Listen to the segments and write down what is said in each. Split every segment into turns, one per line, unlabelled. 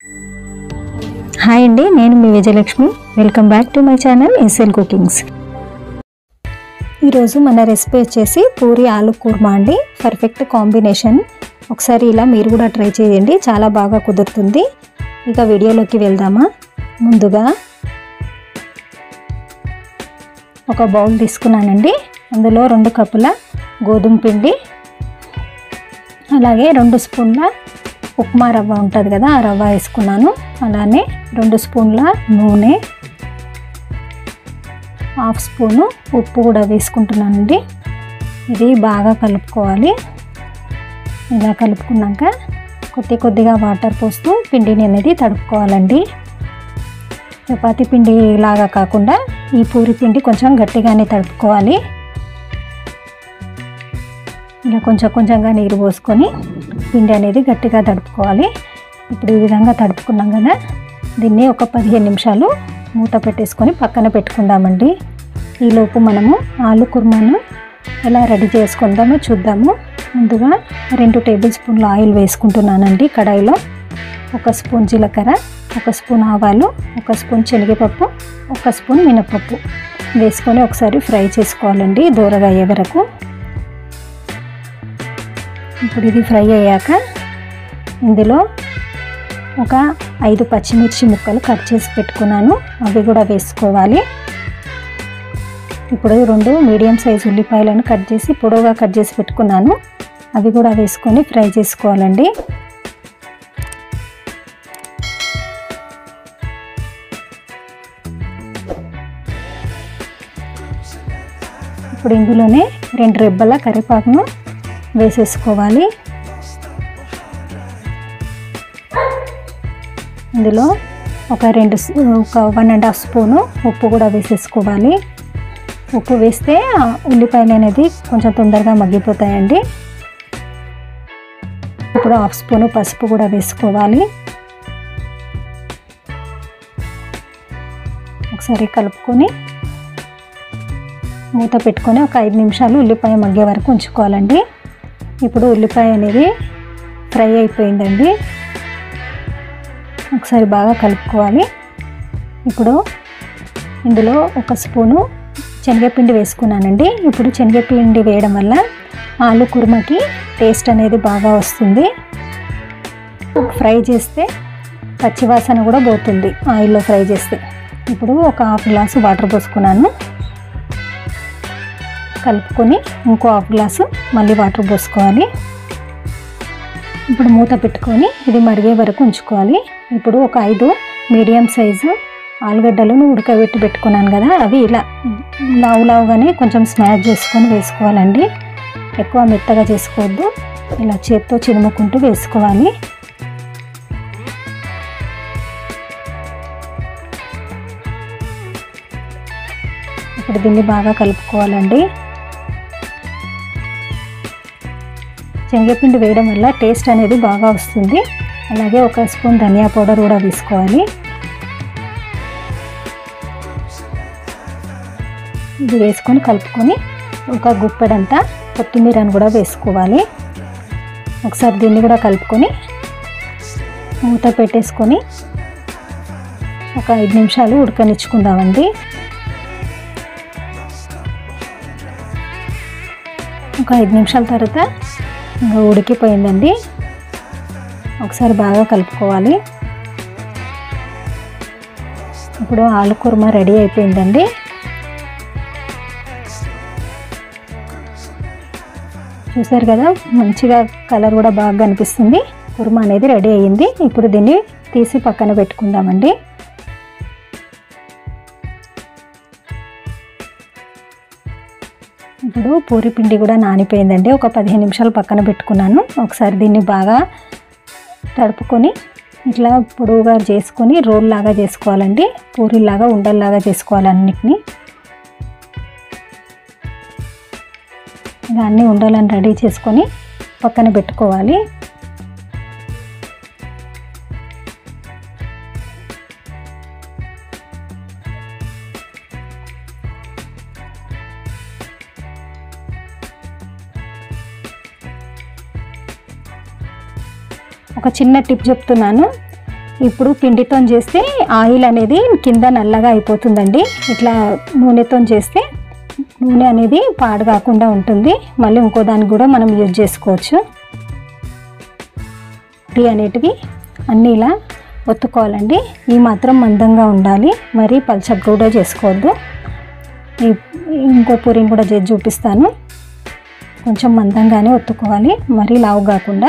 hi అండి నేను మీ Vijayalakshmi welcome back to my channel SL cookings ఈరోజు మన రెసిపీ వచ్చేసి పూరి ఆలు కుర్మా అండి పర్ఫెక్ట్ కాంబినేషన్ ఒకసారి ఇలా మీరు కూడా ట్రై చేయండి చాలా బాగా కుదురుతుంది ఇక వీడియోలోకి వెళ్దామా ముందుగా ఒక బౌల్ తీసుకున్నానండి అందులో రెండు కప్పుల గోధుమ పిండి అలాగే రెండు స్పూన్ల ఉప్మా రవ్వ ఉంటుంది కదా ఆ రవ్వ వేసుకున్నాను అలానే రెండు స్పూన్ల నూనె హాఫ్ స్పూను ఉప్పు కూడా వేసుకుంటున్నానండి ఇది బాగా కలుపుకోవాలి ఇలా కలుపుకున్నాక కొద్ది కొద్దిగా వాటర్ పోస్తూ పిండిని అనేది తడుపుకోవాలండి చపాతి పిండి లాగా కాకుండా ఈ పూరి పిండి కొంచెం గట్టిగానే తడుపుకోవాలి ఇలా కొంచెం కొంచెంగా నీరు పోసుకొని పిండి అనేది గట్టిగా తడుపుకోవాలి ఇప్పుడు ఈ విధంగా తడుపుకున్నాం కదా దీన్ని ఒక పదిహేను నిమిషాలు మూత పెట్టేసుకొని పక్కన పెట్టుకుందామండి ఈలోపు మనము ఆలు కుర్మాను ఎలా రెడీ చేసుకుందామో చూద్దాము ముందుగా రెండు టేబుల్ స్పూన్ల ఆయిల్ వేసుకుంటున్నానండి కడాయిలో ఒక స్పూన్ జీలకర్ర ఒక స్పూన్ ఆవాలు ఒక స్పూన్ శనగపప్పు ఒక స్పూన్ మినపప్పు వేసుకొని ఒకసారి ఫ్రై చేసుకోవాలండి దూరగా అయ్యే వరకు ఇప్పుడు ఇది ఫ్రై అయ్యాక ఇందులో ఒక ఐదు పచ్చిమిర్చి ముక్కలు కట్ చేసి పెట్టుకున్నాను అవి కూడా వేసుకోవాలి ఇప్పుడు రెండు మీడియం సైజ్ ఉల్లిపాయలను కట్ చేసి పొడవుగా కట్ చేసి పెట్టుకున్నాను అవి కూడా వేసుకొని ఫ్రై చేసుకోవాలండి ఇప్పుడు ఇందులోనే రెండు రెబ్బల కరివేపాకును వేసేసుకోవాలి ఇందులో ఒక రెండు ఒక వన్ అండ్ హాఫ్ స్పూను ఉప్పు కూడా వేసేసుకోవాలి ఉప్పు వేస్తే ఉల్లిపాయలు అనేది కొంచెం తొందరగా మగ్గిపోతాయండి ఇప్పుడు హాఫ్ స్పూను పసుపు కూడా వేసుకోవాలి ఒకసారి కలుపుకొని మూత పెట్టుకొని ఒక ఐదు నిమిషాలు ఉల్లిపాయ మగ్గే వరకు ఉంచుకోవాలండి ఇప్పుడు ఉల్లిపాయ అనేది ఫ్రై అయిపోయిందండి ఒకసారి బాగా కలుపుకోవాలి ఇప్పుడు ఇందులో ఒక స్పూను శనగపిండి వేసుకున్నానండి ఇప్పుడు శనగపిండి వేయడం వల్ల ఆలు కుర్మకి టేస్ట్ అనేది బాగా వస్తుంది ఫ్రై చేస్తే పచ్చివాసన కూడా పోతుంది ఆయిల్లో ఫ్రై చేస్తే ఇప్పుడు ఒక హాఫ్ గ్లాసు వాటర్ పోసుకున్నాను కలుపుకొని ఇంకో హాఫ్ గ్లాసు మళ్ళీ వాటర్ పోసుకోవాలి ఇప్పుడు మూత పెట్టుకొని ఇది మరిగే వరకు ఉంచుకోవాలి ఇప్పుడు ఒక ఐదు మీడియం సైజు ఆలుగడ్డలను ఉడకబెట్టి పెట్టుకున్నాను కదా అవి ఇలా లావు లావుగానే కొంచెం స్మాష్ చేసుకొని వేసుకోవాలండి ఎక్కువ మెత్తగా చేసుకోవద్దు ఇలా చేత్తో చిరుముకుంటూ వేసుకోవాలి ఇప్పుడు దీన్ని బాగా కలుపుకోవాలండి శనగపిండి వేయడం వల్ల టేస్ట్ అనేది బాగా వస్తుంది అలాగే ఒక స్పూన్ ధనియా పౌడర్ కూడా వేసుకోవాలి ఇది వేసుకొని కలుపుకొని ఒక గుప్పెడంతా కొత్తిమీరని కూడా వేసుకోవాలి ఒకసారి దీన్ని కూడా కలుపుకొని మూత పెట్టేసుకొని ఒక ఐదు నిమిషాలు ఉడకనిచ్చుకుందామండి ఒక ఐదు నిమిషాల తర్వాత ఇంకా ఉడికిపోయిందండి ఒకసారి బాగా కలుపుకోవాలి ఇప్పుడు ఆలు కుర్మా రెడీ అయిపోయిందండి చూసారు కదా మంచిగా కలర్ కూడా బాగా కనిపిస్తుంది కుర్మా అనేది రెడీ అయ్యింది ఇప్పుడు దీన్ని తీసి పక్కన పెట్టుకుందామండి ఇప్పుడు పూరి పిండి కూడా నానిపోయిందండి ఒక పదిహేను నిమిషాలు పక్కన పెట్టుకున్నాను ఒకసారి దీన్ని బాగా తడుపుకొని ఇట్లా పొడవుగా చేసుకొని రోల్ లాగా చేసుకోవాలండి పూరిలాగా ఉండల్లాగా చేసుకోవాలి అన్నిటినీ దాన్ని ఉండాలని రెడీ చేసుకొని పక్కన పెట్టుకోవాలి ఒక చిన్న టిప్ చెప్తున్నాను ఇప్పుడు పిండితో చేస్తే ఆయిల్ అనేది కింద నల్లగా అయిపోతుందండి ఇట్లా నూనెతో చేస్తే నూనె అనేది పాడు కాకుండా ఉంటుంది మళ్ళీ ఇంకో దానికి కూడా మనం యూజ్ చేసుకోవచ్చు టీ అనేటివి అన్నీ ఇలా ఒత్తుకోవాలండి ఈ మాత్రం మందంగా ఉండాలి మరీ పల్చగా కూడా చేసుకోవద్దు ఈ- ఇంకో పూరిని కూడా చేసి చూపిస్తాను కొంచెం మందంగానే ఒత్తుకోవాలి మరీ లావు కాకుండా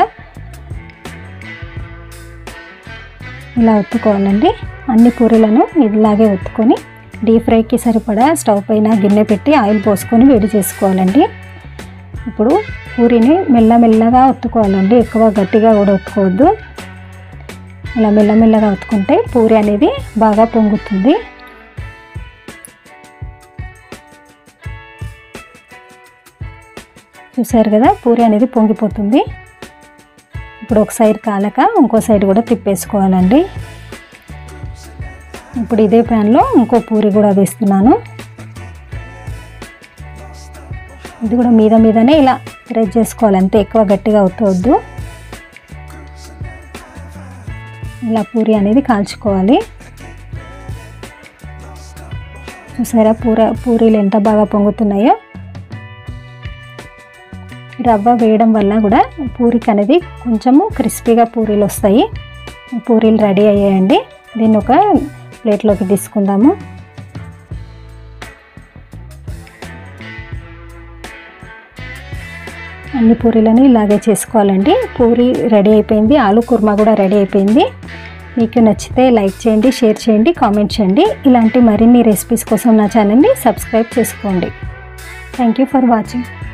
ఇలా ఒత్తుకోవాలండి అన్ని పూరీలను ఇలాగే ఒత్తుకొని డీప్ ఫ్రైకి సరిపడా స్టవ్ పైన గిన్నె పెట్టి ఆయిల్ పోసుకొని వేడి చేసుకోవాలండి ఇప్పుడు పూరిని మెల్లమెల్లగా ఒత్తుకోవాలండి ఎక్కువ గట్టిగా కూడా ఒత్తుకోవద్దు ఇలా మెల్లమెల్లగా ఒత్తుకుంటే పూరి అనేది బాగా పొంగుతుంది చూసారు కదా పూరి అనేది పొంగిపోతుంది ఇప్పుడు ఒక సైడ్ కాలక ఇంకో సైడ్ కూడా తిప్పేసుకోవాలండి ఇప్పుడు ఇదే ప్యాన్లో ఇంకో పూరి కూడా వేస్తున్నాను ఇది కూడా మీద మీదనే ఇలా ప్రెస్ చేసుకోవాలి అంతే ఎక్కువ గట్టిగా అవుతవద్దు ఇలా పూరి అనేది కాల్చుకోవాలి చూసారా పూర పూరీలు ఎంత బాగా పొంగుతున్నాయో రవ్వ వేయడం వల్ల కూడా పూరికి అనేది కొంచెము క్రిస్పీగా పూరీలు వస్తాయి పూరీలు రెడీ అయ్యాయండి దీన్ని ఒక ప్లేట్లోకి తీసుకుందాము అన్ని పూరీలను ఇలాగే చేసుకోవాలండి పూరి రెడీ అయిపోయింది ఆలు కుర్మా కూడా రెడీ అయిపోయింది మీకు నచ్చితే లైక్ చేయండి షేర్ చేయండి కామెంట్ చేయండి ఇలాంటి మరిన్ని రెసిపీస్ కోసం నా ఛానల్ని సబ్స్క్రైబ్ చేసుకోండి థ్యాంక్ యూ ఫర్ వాచింగ్